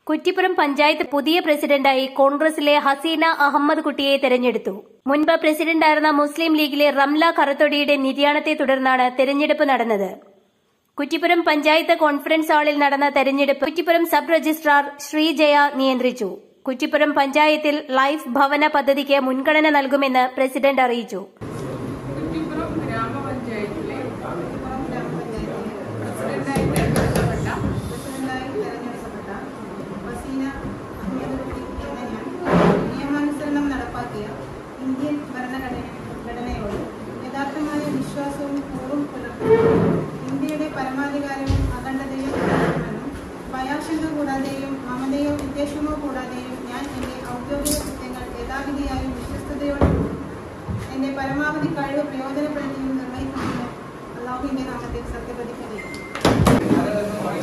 കുറ്റിപ്പുറം പഞ്ചായത്ത് പുതിയ പ്രസിഡന്റായി കോൺഗ്രസിലെ ഹസീന അഹമ്മദ് കുട്ടിയെ തെരഞ്ഞെടുത്തു മുൻപ് പ്രസിഡന്റായിരുന്ന മുസ്ലിം ലീഗിലെ റംല കറുത്തൊടിയുടെ നിര്യാണത്തെ തുടർന്നാണ് തെരഞ്ഞെടുപ്പ് നടന്നത് കുറ്റിപ്പുറം പഞ്ചായത്ത് കോൺഫറൻസ് ഹാളിൽ നടന്ന തെരഞ്ഞെടുപ്പ് കുറ്റിപ്പുറം സബ് രജിസ്ട്രാർ ശ്രീജയ നിയന്ത്രിച്ചു കുറ്റിപ്പുറം പഞ്ചായത്തിൽ ലൈഫ് ഭവന പദ്ധതിക്ക് മുൻഗണന നൽകുമെന്ന് പ്രസിഡന്റ് അറിയിച്ചു കുറ്റിപ്പുറം ഗ്രാമപഞ്ചായത്തിലെ പ്രസിഡന്റായി തെരഞ്ഞെടുക്കപ്പെട്ട പ്രസിഡന്റായി തെരഞ്ഞെടുക്കപ്പെട്ട വസീന അഹമ്മദ് കുട്ടി എന്ന ഞാൻ നിയമാനുസരണം നടപ്പാക്കിയ ഇന്ത്യൻ ഭരണഘടന ഘടനയോട് യഥാർത്ഥമായ വിശ്വാസവും കൂറും പുലർത്തുന്നു ഇന്ത്യയുടെ പരമാധികാരവും അഖണ്ഡതയും ഉറപ്പാക്കുമെന്നും ഭയാശങ്ക കൂടാതെയും മമതയോ വിദ്വേഷമോ കൂടാതെയും ഞാൻ എൻ്റെ ഔദ്യോഗിക കൃത്യങ്ങൾ യഥാവിധിയായും വിശ്വസ്തയോടും എൻ്റെ പരമാവധി കഴിവ് പ്രയോജനപ്പെടുത്തിയും നിർവഹിക്കുമെന്ന് അള്ളാഹുവിൻ്റെ നാമത്തിൽ സത്യപ്രതിജ്ഞ ചെയ്യുന്നു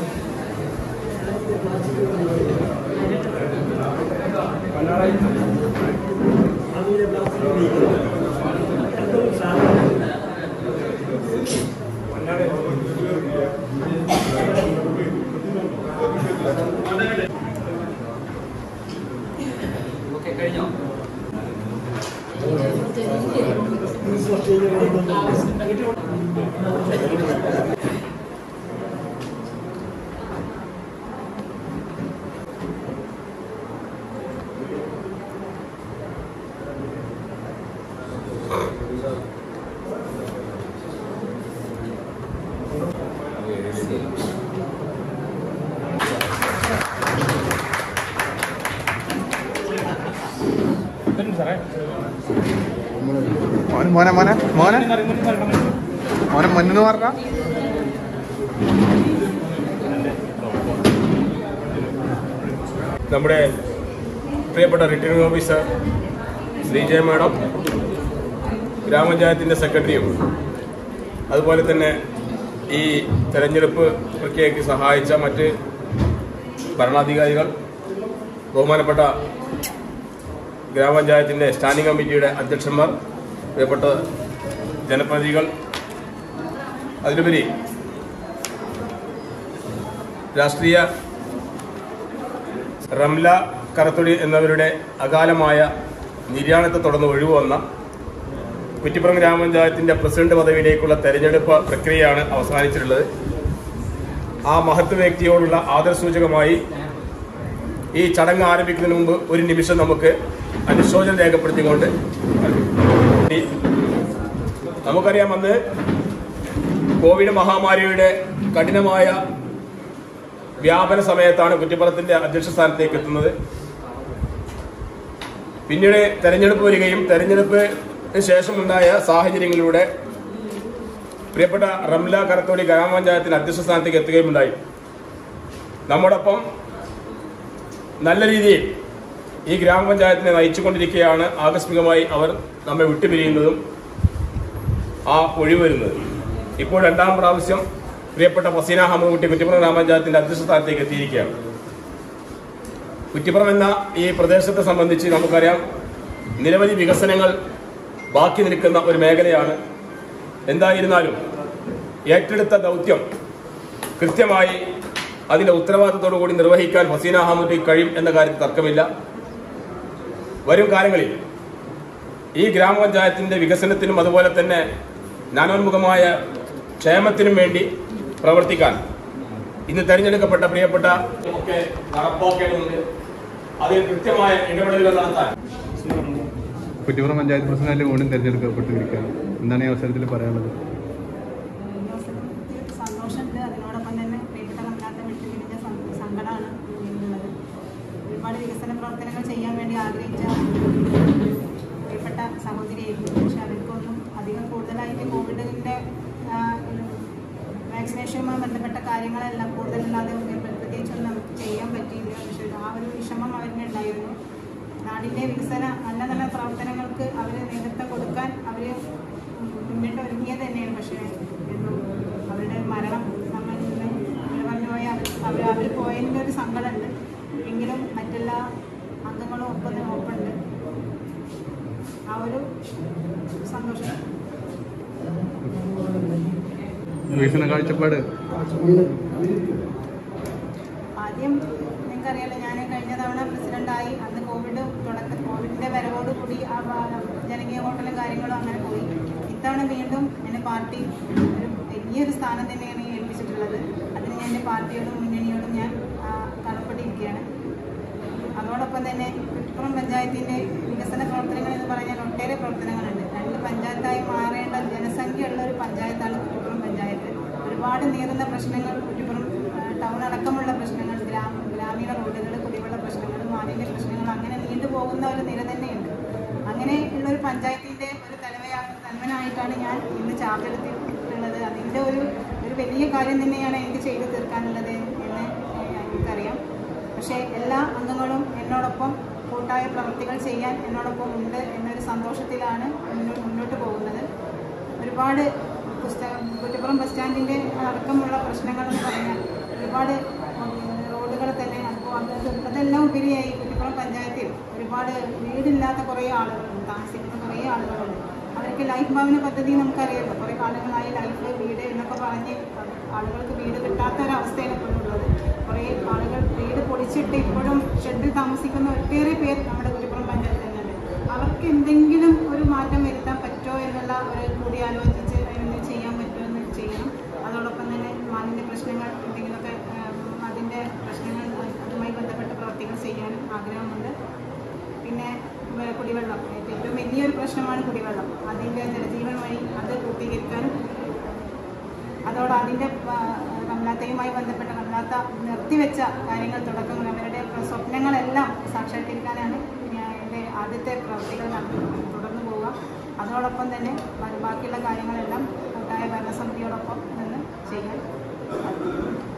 മോനെ മോനെ മോനെ മോനെ മോനെ മുന്നെന്ന് പറഞ്ഞ നമ്മുടെ പ്രിയപ്പെട്ട റിട്ടേണിംഗ് ഓഫീസർ ശ്രീജയ മാഡം ഗ്രാമപഞ്ചായത്തിൻ്റെ സെക്രട്ടറിയും അതുപോലെ തന്നെ ഈ തെരഞ്ഞെടുപ്പ് പ്രക്രിയയ്ക്ക് സഹായിച്ച മറ്റ് ഭരണാധികാരികൾ ബഹുമാനപ്പെട്ട ഗ്രാമപഞ്ചായത്തിൻ്റെ സ്റ്റാൻഡിംഗ് കമ്മിറ്റിയുടെ അധ്യക്ഷന്മാർ പ്രിയപ്പെട്ട ജനപ്രതിനിധികൾ അതിലുപരി രാഷ്ട്രീയ റംല കറത്തൊടി എന്നവരുടെ അകാലമായ നിര്യാണത്തെ തുടർന്ന് ഒഴിവുവന്ന കുറ്റിപ്പുറം ഗ്രാമപഞ്ചായത്തിന്റെ പ്രസിഡന്റ് പദവിയിലേക്കുള്ള തെരഞ്ഞെടുപ്പ് പ്രക്രിയയാണ് അവസാനിച്ചിട്ടുള്ളത് ആ മഹത്വ വ്യക്തിയോടുള്ള ആദരസൂചകമായി ഈ ചടങ്ങ് ആരംഭിക്കുന്നതിന് മുമ്പ് ഒരു നിമിഷം നമുക്ക് അനുശോചനം രേഖപ്പെടുത്തിക്കൊണ്ട് ഈ നമുക്കറിയാം അന്ന് കോവിഡ് മഹാമാരിയുടെ കഠിനമായ വ്യാപന സമയത്താണ് കുറ്റിപ്പുറത്തിന്റെ അധ്യക്ഷ സ്ഥാനത്തേക്ക് എത്തുന്നത് പിന്നീട് തെരഞ്ഞെടുപ്പ് വരികയും തെരഞ്ഞെടുപ്പിന് ശേഷമുണ്ടായ സാഹചര്യങ്ങളിലൂടെ പ്രിയപ്പെട്ട റംല കരത്തോടി ഗ്രാമപഞ്ചായത്തിന്റെ അധ്യക്ഷ സ്ഥാനത്തേക്ക് എത്തുകയും ഉണ്ടായി നമ്മോടൊപ്പം നല്ല രീതിയിൽ ഈ ഗ്രാമപഞ്ചായത്തിനെ നയിച്ചുകൊണ്ടിരിക്കുകയാണ് ആകസ്മികമായി അവർ നമ്മെ വിട്ടുപിരിയുന്നതും ആ ഒഴിവ് വരുന്നത് ഇപ്പോൾ രണ്ടാം പ്രാവശ്യം പ്രിയപ്പെട്ട ഫസീന ഹമ്മൂട്ടി കുറ്റിപ്പുറം ഗ്രാമപഞ്ചായത്തിന്റെ അധ്യക്ഷ സ്ഥാനത്തേക്ക് എത്തിയിരിക്കുകയാണ് കുറ്റിപ്പുറം എന്ന ഈ പ്രദേശത്തെ സംബന്ധിച്ച് നമുക്കറിയാം നിരവധി വികസനങ്ങൾ ബാക്കി നിൽക്കുന്ന ഒരു മേഖലയാണ് എന്തായിരുന്നാലും ഏറ്റെടുത്ത ദൗത്യം കൃത്യമായി അതിന്റെ ഉത്തരവാദിത്തത്തോടു കൂടി നിർവഹിക്കാൻ ഫസീന അഹമ്മദ് കഴിയും എന്ന കാര്യത്തിൽ തർക്കമില്ല വരും കാലങ്ങളിൽ ഈ ഗ്രാമപഞ്ചായത്തിന്റെ വികസനത്തിനും അതുപോലെ തന്നെ നാനോന്മുഖമായ ക്ഷേമത്തിനും വേണ്ടി പ്രവർത്തിക്കാൻ ഇന്ന് തെരഞ്ഞെടുക്കപ്പെട്ട പ്രിയപ്പെട്ട ഒക്കെ നടപ്പാക്കേണ്ടതുണ്ട് അതിൽ കൃത്യമായ ഇടപെടലുകൾ നടത്താൻ കുറ്റിപ്പുറം പഞ്ചായത്ത് പ്രസിഡന്റ് വീണ്ടും തെരഞ്ഞെടുക്കപ്പെട്ടിരിക്കുകയാണ് എന്താണ് ഈ അവസരത്തിൽ പറയാനുള്ളത് സന്തോഷമുണ്ട് അതിനോടൊപ്പം തന്നെ പ്രിയപ്പെട്ട കമലാത്തെ വിട്ടുപിരിഞ്ഞ സങ്കടമാണ് ഉള്ളത് ഒരുപാട് വികസന പ്രവർത്തനങ്ങൾ ചെയ്യാൻ വേണ്ടി ആഗ്രഹിച്ച പ്രിയപ്പെട്ട സഹോദരിയായിരുന്നു പക്ഷെ അവർക്കൊന്നും അധികം കൂടുതലായിട്ട് കോവിഡിൻ്റെ വാക്സിനേഷനുമായി ബന്ധപ്പെട്ട കാര്യങ്ങളെല്ലാം കൂടുതലല്ലാതെ പ്രത്യേകിച്ചൊന്നും നമുക്ക് ചെയ്യാൻ പറ്റിയില്ല പക്ഷെ ആ ഒരു വിഷമം അവരിനുണ്ടായിരുന്നു നാടിൻ്റെ വികസന നല്ല നല്ല പ്രവർത്തനങ്ങൾക്ക് അവർ നേതൃത്വം കൊടുക്കാൻ അവർ മുന്നിട്ട് ഒരുങ്ങിയത് തന്നെയാണ് പക്ഷേ എന്തോ അവരുടെ മരണം നമ്മൾ ഇന്ന് ഇവര് പറഞ്ഞു പോയ അവർ അവർ പോയതിൻ്റെ ഒരു സങ്കടമുണ്ട് എങ്കിലും മറ്റെല്ലാ അംഗങ്ങളും ഒപ്പം ഒപ്പമുണ്ട് ആ ഒരു സന്തോഷം വികസന കാഴ്ചപ്പാട് ആദ്യം നിങ്ങൾക്കറിയാലോ ഞാൻ കഴിഞ്ഞ തവണ പ്രസിഡന്റായി അന്ന് കോവിഡ് തുടക്ക കോവിഡിന്റെ വരവോട് കൂടി ആ ഭാ- ജനകീയ ഹോട്ടലും കാര്യങ്ങളും അങ്ങനെ പോയി ഇത്തവണ വീണ്ടും എന്നെ പാർട്ടി ഒരു വലിയൊരു സ്ഥാനം തന്നെയാണ് ഈ ഏൽപ്പിച്ചിട്ടുള്ളത് അതിന് ഞാൻ എൻ്റെ പാർട്ടിയോടും മുന്നണിയോടും ഞാൻ ആ, കടപ്പെട്ടിരിക്കുകയാണ് അതോടൊപ്പം തന്നെ കുറ്റിപ്പുറം പഞ്ചായത്തിന്റെ വികസന പ്രവർത്തനങ്ങൾ എന്ന് പറഞ്ഞാൽ ഒട്ടേറെ പ്രവർത്തനങ്ങളുണ്ട് രണ്ട് പഞ്ചായത്തായി മാറേണ്ട ജനസംഖ്യയുള്ള ഒരു പഞ്ചായത്താണ് കുറ്റിപ്പുറം പഞ്ചായത്ത് ഒരുപാട് നീറുന്ന പ്രശ്നങ്ങൾ കുറ്റിപ്പുറം ആ, ടൗൺ അടക്കമുള്ള പ്രശ്നങ്ങൾ ഗ്രാമ ഗ്രാമീണ റോഡുകൾ കുടിവെള്ള പ്രശ്നങ്ങൾ മാലിന്യ പ്രശ്നങ്ങൾ അങ്ങനെ നീണ്ടുപോകുന്ന ഒരു നിര തന്നെയുണ്ട് അങ്ങനെ ഉള്ള ഒരു പഞ്ചായത്തിന്റെ ഒരു തലവയാ തലവനായിട്ടാണ് ഞാൻ ഇന്ന് ചാർജ് എടുത്തിട്ടുള്ളത് അതിന്റെ ഒരു ഒരു വലിയ കാര്യം തന്നെയാണ് എനിക്ക് ചെയ്തു തീർക്കാനുള്ളത് എന്ന് ഏഹ്, എനിക്കറിയാം പക്ഷേ എല്ലാ അംഗങ്ങളും എന്നോടൊപ്പം കൂട്ടായ പ്രവൃത്തികൾ ചെയ്യാൻ എന്നോടൊപ്പം ഉണ്ട് എന്നൊരു സന്തോഷത്തിലാണ് മുന്നോ- മുന്നോട്ട് പോകുന്നത് ഒരുപാട് പുസ്തകം കുറ്റിപ്പുറം ബസ് സ്റ്റാൻഡിൻ്റെ അടക്കമുള്ള പ്രശ്നങ്ങൾ എന്ന് പറഞ്ഞാൽ ഒരുപാട് റോഡുകൾ തന്നെ അപ്പോൾ അത് അതെല്ലാം ഉപരിയായി കുറ്റിപ്പുറം പഞ്ചായത്തിൽ ഒരുപാട് വീടില്ലാത്ത കുറേ ആളുകളുണ്ട് താമസിക്കുന്ന കുറേ ആളുകളുണ്ട് അവർക്ക് ലൈഫ് ഭവന പദ്ധതി നമുക്കറിയാമല്ലോ കുറേ കാലങ്ങളായി ലൈഫ് വീട് എന്നൊക്കെ പറഞ്ഞ് ആളുകൾക്ക് വീട് കിട്ടാത്ത ഒരവസ്ഥയാണ് ഇപ്പോഴും ഉള്ളത് കുറേ ആളുകൾ വീട് പൊളിച്ചിട്ട് ഇപ്പോഴും ഷെഡിൽ താമസിക്കുന്ന ഒട്ടേറെ പേർ നമ്മുടെ കുറ്റിപ്പുറം പഞ്ചായത്തിൽ തന്നെയുണ്ട് അവർക്ക് എന്തെങ്കിലും ഒരു മാറ്റം വരുത്താൻ പറ്റുമോ എന്നുള്ള ഒരു കൂടിയാലോചിച്ച് അതിനെന്തെങ്കിലും ചെയ്യാൻ പറ്റുമോ എന്ന് ചെയ്യണം അതോടൊപ്പം തന്നെ മാലിന്യ പ്രശ്നങ്ങൾ എന്തെങ്കിലുമൊക്കെ ഉം, അതിൻ്റെ പ്രശ്നങ്ങൾ അതുമായി ബന്ധപ്പെട്ട പ്രവർത്തികൾ ചെയ്യാനും ആഗ്രഹമുണ്ട് പിന്നെ വേ- കുടിവെള്ളം ഏറ്റവും വലിയൊരു പ്രശ്നമാണ് കുടിവെള്ളം അതിൻ്റെ ജലജീവൻ വഴി അത് പൂർത്തീകരിക്കാനും അതോടെ അതിൻ്റെ കമലാത്തയുമായി ബന്ധപ്പെട്ട കമലാത്ത നിർത്തിവെച്ച കാര്യങ്ങൾ തുടക്കങ്ങൾ അവരുടെ സ്വപ്നങ്ങളെല്ലാം സാക്ഷാത്കരിക്കാനാണ് ഞാൻ എൻ്റെ ആദ്യത്തെ പ്രവൃത്തികൾ നടത്തി തുടർന്നു പോവുക അതോടൊപ്പം തന്നെ ബാ- ബാക്കിയുള്ള കാര്യങ്ങളെല്ലാം കൂട്ടായ ഭരണസമിതിയോടൊപ്പം നിന്ന് ചെയ്യാൻ സാധിക്കും